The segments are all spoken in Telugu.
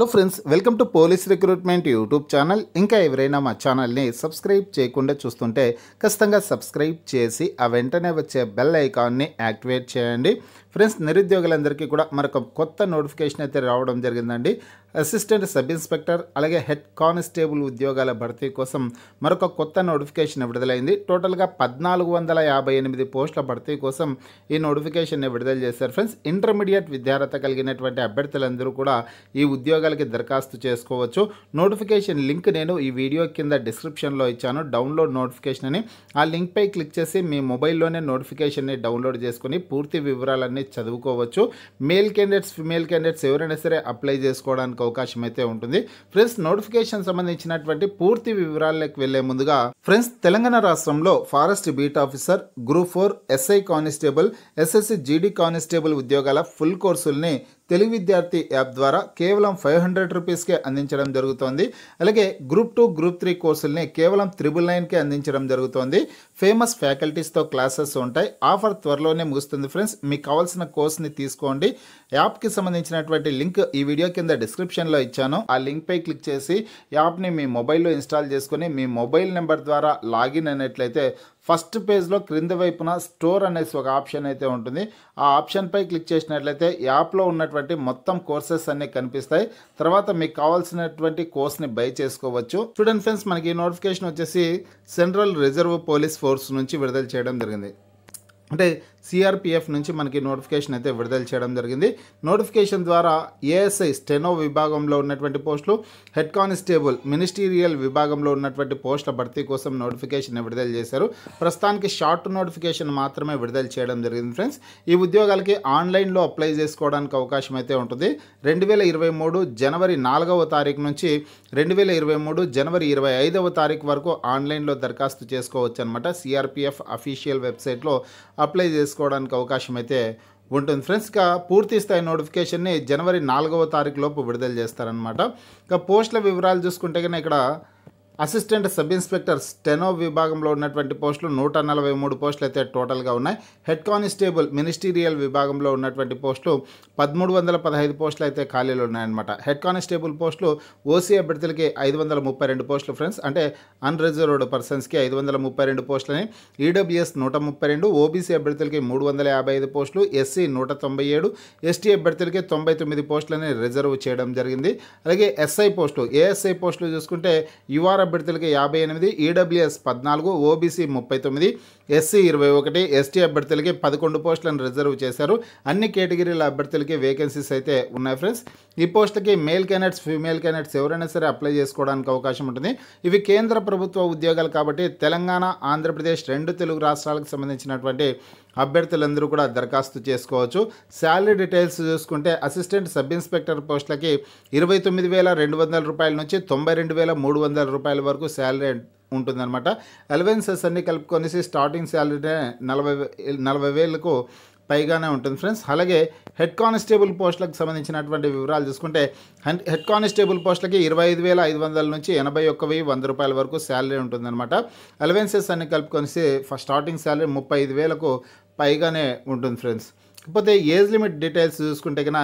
hello friends welcome to police recruitment YouTube channel ఇంకా ఎవరైనా మా ఛానల్ని సబ్స్క్రైబ్ చేయకుండా చూస్తుంటే ఖచ్చితంగా సబ్స్క్రైబ్ చేసి ఆ వెంటనే వచ్చే బెల్ ఐకాన్ని యాక్టివేట్ చేయండి ఫ్రెండ్స్ నిరుద్యోగులందరికీ కూడా మరొక కొత్త నోటిఫికేషన్ అయితే రావడం జరిగిందండి అసిస్టెంట్ సబ్ ఇన్స్పెక్టర్ అలాగే హెడ్ కానిస్టేబుల్ ఉద్యోగాల భర్తీ కోసం మరొక కొత్త నోటిఫికేషన్ విడుదలైంది టోటల్గా పద్నాలుగు వందల యాభై ఎనిమిది పోస్టుల భర్తీ కోసం ఈ నోటిఫికేషన్ని విడుదల చేశారు ఫ్రెండ్స్ ఇంటర్మీడియట్ విద్యార్హత కలిగినటువంటి అభ్యర్థులందరూ కూడా ఈ ఉద్యోగాలకి దరఖాస్తు చేసుకోవచ్చు నోటిఫికేషన్ లింక్ నేను ఈ వీడియో కింద డిస్క్రిప్షన్లో ఇచ్చాను డౌన్లోడ్ నోటిఫికేషన్ అని ఆ లింక్పై క్లిక్ చేసి మీ మొబైల్లోనే నోటిఫికేషన్ని డౌన్లోడ్ చేసుకొని పూర్తి వివరాలన్నీ చదువుకోవచ్చు మేల్ క్యాండిడేట్స్ ఫిమేల్ క్యాండిడేట్స్ ఎవరైనా సరే అప్లై చేసుకోవడానికి అవకాశం అయితే ఉంటుంది ఫ్రెండ్స్ నోటిఫికేషన్ సంబంధించినటువంటి పూర్తి వివరాలకు వెళ్లే ముందుగా ఫ్రెండ్స్ తెలంగాణ రాష్ట్రంలో forest beat officer group four SI constable SSC GD constable ఉద్యోగాల ఫుల్ కోర్సుల్ని తెలుగు విద్యార్థి యాప్ ద్వారా కేవలం ఫైవ్ హండ్రెడ్ రూపీస్కే అందించడం జరుగుతోంది అలాగే గ్రూప్ టూ గ్రూప్ త్రీ కోర్సుల్ని కేవలం త్రిబుల్ నైన్కే అందించడం జరుగుతోంది ఫేమస్ ఫ్యాకల్టీస్తో క్లాసెస్ ఉంటాయి ఆఫర్ త్వరలోనే ముగుస్తుంది ఫ్రెండ్స్ మీకు కావాల్సిన కోర్స్ని తీసుకోండి యాప్కి సంబంధించినటువంటి లింక్ ఈ వీడియో కింద డిస్క్రిప్షన్లో ఇచ్చాను ఆ లింక్పై క్లిక్ చేసి యాప్ని మీ మొబైల్లో ఇన్స్టాల్ చేసుకొని మీ మొబైల్ నెంబర్ ద్వారా లాగిన్ అయినట్లయితే ఫస్ట్ పేజ్లో క్రింద వైపున స్టోర్ అనేసి ఒక ఆప్షన్ అయితే ఉంటుంది ఆ ఆప్షన్పై క్లిక్ చేసినట్లయితే యాప్లో ఉన్నటువంటి మొత్తం కోర్సెస్ అన్నీ కనిపిస్తాయి తర్వాత మీకు కావాల్సినటువంటి కోర్స్ని బై చేసుకోవచ్చు స్టూడెంట్ ఫ్రెండ్స్ మనకి ఈ నోటిఫికేషన్ వచ్చేసి సెంట్రల్ రిజర్వ్ పోలీస్ ఫోర్స్ నుంచి విడుదల చేయడం జరిగింది అంటే సిఆర్పిఎఫ్ నుంచి మనకి నోటిఫికేషన్ అయితే విడుదల చేయడం జరిగింది నోటిఫికేషన్ ద్వారా ఏఎస్ఐ స్టెనో విభాగంలో ఉన్నటువంటి పోస్టులు హెడ్ కానిస్టేబుల్ మినిస్టీరియల్ విభాగంలో ఉన్నటువంటి పోస్టుల భర్తీ కోసం నోటిఫికేషన్ విడుదల చేశారు ప్రస్తుతానికి షార్ట్ నోటిఫికేషన్ మాత్రమే విడుదల చేయడం జరిగింది ఫ్రెండ్స్ ఈ ఉద్యోగాలకి ఆన్లైన్లో అప్లై చేసుకోవడానికి అవకాశం అయితే ఉంటుంది రెండు వేల ఇరవై మూడు జనవరి నాలుగవ తారీఖు నుంచి రెండు వేల ఇరవై మూడు జనవరి ఇరవై ఐదవ తారీఖు వరకు ఆన్లైన్లో దరఖాస్తు చేసుకోవచ్చు అనమాట సిఆర్పిఎఫ్ అఫీషియల్ వెబ్సైట్లో అప్లై చేసుకోవడానికి అవకాశం అయితే ఉంటుంది ఫ్రెండ్స్ ఇక పూర్తి స్థాయి నోటిఫికేషన్ని జనవరి నాలుగవ తారీఖు లోపు విడుదల చేస్తారనమాట ఇక పోస్టుల వివరాలు చూసుకుంటే కనుక ఇక్కడ అసిస్టెంట్ సబ్ ఇన్స్పెక్టర్ స్టెనో విభాగంలో ఉన్నటువంటి పోస్టులు నూట నలభై మూడు పోస్టులు అయితే టోటల్గా ఉన్నాయి హెడ్ కానిస్టేబుల్ మినిస్టీరియల్ విభాగంలో ఉన్నటువంటి పోస్టులు పదమూడు వందల పదహైదు పోస్టులు అయితే ఖాళీలు ఉన్నాయన్నమాట హెడ్ కానిస్టేబుల్ పోస్టులు ఓసీ అభ్యర్థులకి ఐదు వందల ముప్పై రెండు పోస్టులు ఫ్రెండ్స్ అంటే అన్రిజర్వ్డ్ పర్సన్స్కి ఐదు వందల ముప్పై రెండు పోస్టులని ఈడబ్ల్యూఎస్ నూట ముప్పై రెండు ఓబీసీ అభ్యర్థులకి మూడు వందల యాభై ఐదు పోస్టులు ఎస్సీ నూట తొంభై ఏడు ఎస్టీ అభ్యర్థులకి తొంభై తొమ్మిది పోస్టులని రిజర్వ్ చేయడం జరిగింది అలాగే ఎస్ఐ పోస్టులు ఏఎస్ఐ పోస్టులు చూసుకుంటే యుఆర్ అభ్యర్థులకి యాభై ఎనిమిది ఈడబ్ల్యూఎస్ పద్నాలుగు ఓబీసీ ముప్పై తొమ్మిది ఎస్సీ ఇరవై ఒకటి ఎస్టీ అభ్యర్థులకి పదకొండు పోస్టులను రిజర్వ్ చేశారు అన్ని కేటగిరీల అభ్యర్థులకి వేకెన్సీస్ అయితే ఉన్నాయి ఫ్రెండ్స్ ఈ పోస్టులకి మేల్ క్యాండిడేట్స్ ఫీమేల్ క్యాండిడేట్స్ ఎవరైనా సరే అప్లై చేసుకోవడానికి అవకాశం ఉంటుంది ఇవి కేంద్ర ప్రభుత్వ ఉద్యోగాలు కాబట్టి తెలంగాణ ఆంధ్రప్రదేశ్ రెండు తెలుగు రాష్ట్రాలకు సంబంధించినటువంటి అభ్యర్థులందరూ కూడా దరఖాస్తు చేసుకోవచ్చు శాలరీ డీటెయిల్స్ చూసుకుంటే అసిస్టెంట్ సబ్ ఇన్స్పెక్టర్ పోస్టులకి ఇరవై తొమ్మిది వేల రెండు వందల రూపాయల నుంచి తొంభై రెండు వేల మూడు వందల రూపాయల వరకు శాలరీ ఉంటుందన్నమాట అలవెన్సెస్ అన్ని కలుపుకొనేసి స్టార్టింగ్ శాలరీ నలభై వే- నలభై వేలకు పైగానే ఉంటుంది ఫ్రెండ్స్ అలాగే హెడ్ కానిస్టేబుల్ పోస్టులకు సంబంధించినటువంటి వివరాలు చూసుకుంటే హెడ్ హెడ్ కానిస్టేబుల్ పోస్టులకి ఇరవై ఐదు వేల ఐదు వందల నుంచి ఎనభై ఒక్క వెయ్యి వంద రూపాయల వరకు శాలరీ ఉంటుందన్నమాట అలవెన్సెస్ అన్ని కలుపుకొనేసి ఫస్ట్ స్టార్టింగ్ శాలరీ ముప్పై ఐదు వేలకు పైగానే ఉంటుంది ఫ్రెండ్స్ కాకపోతే ఏజ్ లిమిట్ డీటెయిల్స్ చూసుకుంటే కన్నా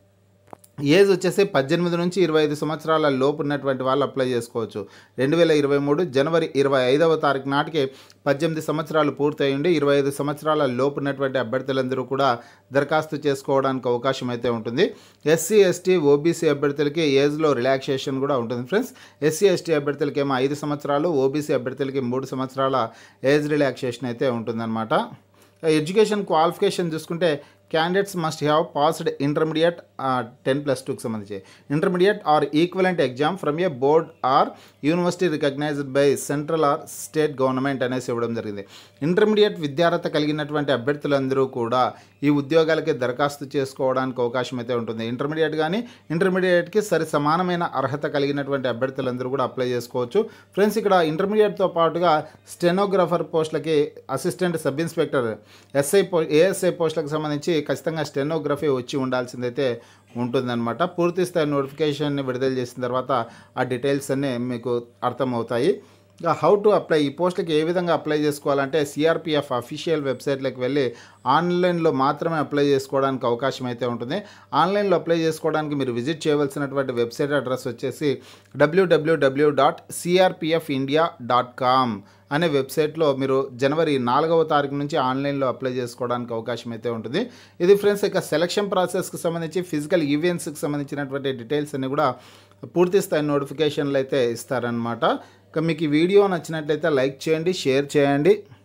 ఏజ్ వచ్చేసి పద్దెనిమిది నుంచి ఇరవై ఐదు సంవత్సరాల లోపు ఉన్నటువంటి వాళ్ళు అప్లై చేసుకోవచ్చు రెండు వేల ఇరవై మూడు జనవరి ఇరవై ఐదవ తారీఖు నాటికి పద్దెనిమిది సంవత్సరాలు పూర్తయిండి ఇరవై ఐదు సంవత్సరాల లోపు ఉన్నటువంటి అభ్యర్థులందరూ కూడా దరఖాస్తు చేసుకోవడానికి అవకాశం అయితే ఉంటుంది ఎస్సీ ఎస్టీ ఓబీసీ అభ్యర్థులకి ఏజ్లో రిలాక్సేషన్ కూడా ఉంటుంది ఫ్రెండ్స్ ఎస్సీ ఎస్టీ అభ్యర్థులకి ఏమో ఐదు సంవత్సరాలు ఓబీసీ అభ్యర్థులకి మూడు సంవత్సరాల ఏజ్ రిలాక్సేషన్ అయితే ఉంటుందన్నమాట ఎడ్యుకేషన్ క్వాలిఫికేషన్ చూసుకుంటే candidates must have passed intermediate ten plus టూకి సంబంధించి intermediate or equivalent exam from a board or university recognised by central or state government అనేసి ఇవ్వడం జరిగింది ఇంటర్మీడియట్ విద్యార్హత కలిగినటువంటి అభ్యర్థులందరూ కూడా ఈ ఉద్యోగాలకి దరఖాస్తు చేసుకోవడానికి అవకాశం అయితే ఉంటుంది ఇంటర్మీడియట్ కానీ ఇంటర్మీడియట్కి సరి సమానమైన అర్హత కలిగినటువంటి అభ్యర్థులందరూ కూడా అప్లై చేసుకోవచ్చు ఫ్రెండ్స్ ఇక్కడ ఇంటర్మీడియట్తో పాటుగా స్టెనోగ్రాఫర్ పోస్టులకి అసిస్టెంట్ సబ్ ఇన్స్పెక్టర్ ఎస్ఐ పో ఏఎస్ఐ పోస్టులకు సంబంధించి ఖచ్చితంగా స్టెనోగ్రఫీ వచ్చి ఉండాల్సిందైతే ఉంటుందన్నమాట పూర్తి స్థాయి నోటిఫికేషన్ని విడుదల చేసిన తర్వాత ఆ డీటెయిల్స్ అన్నీ మీకు అర్థమవుతాయి ఇంకా హౌ టు అప్లై ఈ పోస్ట్కి ఏ విధంగా అప్లై చేసుకోవాలంటే సిఆర్పిఎఫ్ అఫీషియల్ వెబ్సైట్లోకి వెళ్ళి ఆన్లైన్లో మాత్రమే అప్లై చేసుకోవడానికి అవకాశం అయితే ఉంటుంది ఆన్లైన్లో అప్లై చేసుకోవడానికి మీరు విజిట్ చేయవలసినటువంటి వెబ్సైట్ అడ్రస్ వచ్చేసి WWW dot CRPF India dot com అనే వెబ్సైట్లో మీరు జనవరి నాలుగవ తారీఖు నుంచి ఆన్లైన్లో అప్లై చేసుకోవడానికి అవకాశం అయితే ఉంటుంది ఇది ఫ్రెండ్స్ ఇక సెలక్షన్ ప్రాసెస్కి సంబంధించి ఫిజికల్ ఈవెంట్స్కి సంబంధించినటువంటి డీటెయిల్స్ అన్ని కూడా పూర్తి స్థాయి నోటిఫికేషన్లు అయితే ఇస్తారనమాట ఇక మీకు ఈ వీడియో నచ్చినట్లయితే లైక్ చేయండి షేర్ చేయండి